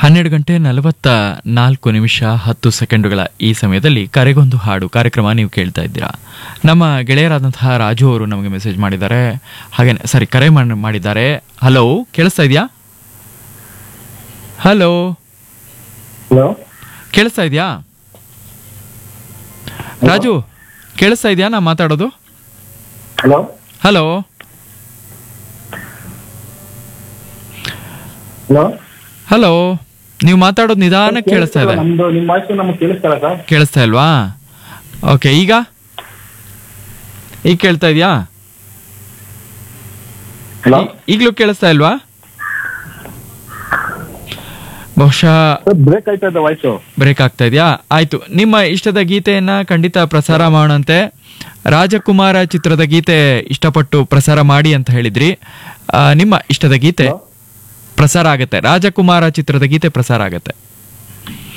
ಹನ್ನೆರಡು ಗಂಟೆ ನಲವತ್ತ ನಾಲ್ಕು ನಿಮಿಷ ಹತ್ತು ಸೆಕೆಂಡುಗಳ ಈ ಸಮಯದಲ್ಲಿ ಕರೆಗೊಂದು ಹಾಡು ಕಾರ್ಯಕ್ರಮ ನೀವು ಕೇಳ್ತಾ ಇದ್ದೀರಾ ನಮ್ಮ ಗೆಳೆಯರಾದಂತಹ ರಾಜು ಅವರು ನಮಗೆ ಮೆಸೇಜ್ ಮಾಡಿದ್ದಾರೆ ಹಾಗೆ ಸಾರಿ ಕರೆ ಮಾಡ್- ಮಾಡಿದ್ದಾರೆ ಹಲೋ ಕೇಳಿಸ್ತಾ ಇದೆಯಾ ಹಲೋ ಹಲೋ ಕೇಳಿಸ್ತಾ ಇದೆಯಾ ರಾಜು ಕೇಳಿಸ್ತಾ ಇದೆಯಾ ನಾ ಮಾತಾಡೋದು ಹಲೋ ಹಲೋ ಹಲೋ ಹಲೋ ನೀವು ಮಾತಾಡೋದು ನಿಧಾನಕ್ಕೆ ಕೇಳಿಸ್ತಾ ಇದೆ ನಮ್ದು ನಿಮ್ಮ ವಾಯ್ಸ್ ನಮ್ಗೆ ಕೇಳಿಸ್ತಾರ ಸರ್ ಕೇಳಿಸ್ತಾ ಇಲ್ವಾ ಓಕೆ ಈಗ ಈಗ ಕೇಳ್ತಾ ಇದೆಯಾ ಹಲೋ ಈಗಲೂ ಕೇಳಿಸ್ತಾ ಇಲ್ವಾ ಬಹುಶಃ ಬ್ರೇಕ್ ಆಯ್ತಾ ಇದೆ ವಾಯ್ಸು ಬ್ರೇಕ್ ಆಗ್ತಾ ಇದೆಯಾ ಆಯ್ತು ನಿಮ್ಮ ಇಷ್ಟದ ಗೀತೆಯನ್ನ ಖಂಡಿತ ಪ್ರಸಾರ ಮಾಡೋಣಂತೆ ರಾಜಕುಮಾರ ಚಿತ್ರದ ಗೀತೆ ಇಷ್ಟಪಟ್ಟು ಪ್ರಸಾರ ಮಾಡಿ ಅಂತ ಹೇಳಿದ್ರಿ ಆ, ನಿಮ್ಮ ಇಷ್ಟದ ಗೀತೆ ಪ್ರಸಾರ ಆಗತ್ತೆ ರಾಜಕುಮಾರ ಚಿತ್ರದ ಗೀತೆ ಪ್ರಸಾರ ಆಗತ್ತೆ